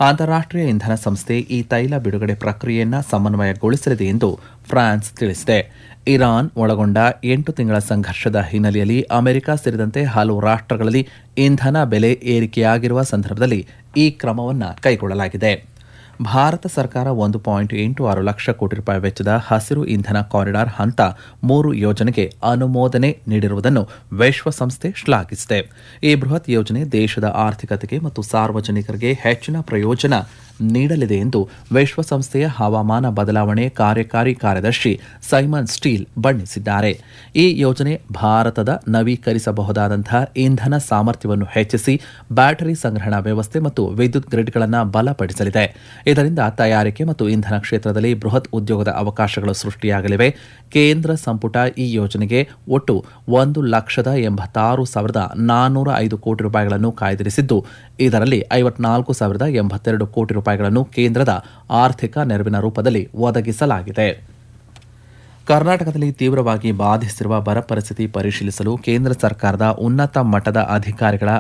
ಅಂತಾರಾಷ್ಟೀಯ ಇಂಧನ ಸಂಸ್ಥೆ ಈ ತೈಲ ಬಿಡುಗಡೆ ಪ್ರಕ್ರಿಯೆಯನ್ನು ಸಮನ್ವಯಗೊಳಿಸಲಿದೆ ಎಂದು ಫ್ರಾನ್ಸ್ ತಿಳಿಸಿದೆ ಇರಾನ್ ಒಳಗೊಂಡ ಎಂಟು ತಿಂಗಳ ಸಂಘರ್ಷದ ಹಿನ್ನೆಲೆಯಲ್ಲಿ ಅಮೆರಿಕ ಸೇರಿದಂತೆ ಹಲವು ರಾಷ್ಟ್ರಗಳಲ್ಲಿ ಇಂಧನ ಬೆಲೆ ಏರಿಕೆಯಾಗಿರುವ ಸಂದರ್ಭದಲ್ಲಿ ಈ ಕ್ರಮವನ್ನು ಕೈಗೊಳ್ಳಲಾಗಿದೆ ಭಾರತ ಸರ್ಕಾರ ಒಂದು ಪಾಯಿಂಟ್ ಎಂಟು ಆರು ಲಕ್ಷ ಕೋಟಿ ರೂಪಾಯಿ ವೆಚ್ಚದ ಹಸಿರು ಇಂಧನ ಕಾರಿಡಾರ್ ಹಂತ ಮೂರು ಯೋಜನೆಗೆ ಅನುಮೋದನೆ ನೀಡಿರುವುದನ್ನು ವಿಶ್ವಸಂಸ್ಥೆ ಶ್ಲಾಘಿಸಿದೆ ಈ ಬೃಹತ್ ಯೋಜನೆ ದೇಶದ ಆರ್ಥಿಕತೆಗೆ ಮತ್ತು ಸಾರ್ವಜನಿಕರಿಗೆ ಹೆಚ್ಚಿನ ಪ್ರಯೋಜನ ನೀಡಲಿದೆ ಎಂದು ವಿಶ್ವಸಂಸ್ಥೆಯ ಹವಾಮಾನ ಬದಲಾವಣೆ ಕಾರ್ಯಕಾರಿ ಕಾರ್ಯದರ್ಶಿ ಸೈಮನ್ ಸ್ಟೀಲ್ ಬಣ್ಣಿಸಿದ್ದಾರೆ ಈ ಯೋಜನೆ ಭಾರತದ ನವೀಕರಿಸಬಹುದಾದಂತಹ ಇಂಧನ ಸಾಮರ್ಥ್ಯವನ್ನು ಹೆಚ್ಚಿಸಿ ಬ್ಯಾಟರಿ ಸಂಗ್ರಹಣಾ ವ್ಯವಸ್ಥೆ ಮತ್ತು ವಿದ್ಯುತ್ ಗ್ರಿಡ್ಗಳನ್ನು ಬಲಪಡಿಸಲಿದೆ ಇದರಿಂದ ತಯಾರಿಕೆ ಮತ್ತು ಇಂಧನ ಕ್ಷೇತ್ರದಲ್ಲಿ ಬೃಹತ್ ಉದ್ಯೋಗದ ಅವಕಾಶಗಳು ಸೃಷ್ಟಿಯಾಗಲಿವೆ ಕೇಂದ್ರ ಸಂಪುಟ ಈ ಯೋಜನೆಗೆ ಒಟ್ಟು ಒಂದು ಲಕ್ಷದ ಎಂಬತ್ತಾರು ಸಾವಿರದ ನಾನ್ನೂರ ಐದು ಕೋಟಿ ರೂಪಾಯಿಗಳನ್ನು ಕಾಯ್ದಿರಿಸಿದ್ದು ಇದರಲ್ಲಿ ಐವತ್ನಾಲ್ಕು ಸಾವಿರದ ಎಂಬತ್ತೆರಡು ಕೋಟಿ ರೂಪಾಯಿಗಳನ್ನು ಕೇಂದ್ರದ ಆರ್ಥಿಕ ನೆರವಿನ ರೂಪದಲ್ಲಿ ಒದಗಿಸಲಾಗಿದೆ ಕರ್ನಾಟಕದಲ್ಲಿ ತೀವ್ರವಾಗಿ ಬಾಧಿಸಿರುವ ಬರ ಪರಿಸ್ಥಿತಿ ಪರಿಶೀಲಿಸಲು ಕೇಂದ್ರ ಸರ್ಕಾರದ ಉನ್ನತ ಮಟ್ಟದ ಅಧಿಕಾರಿಗಳ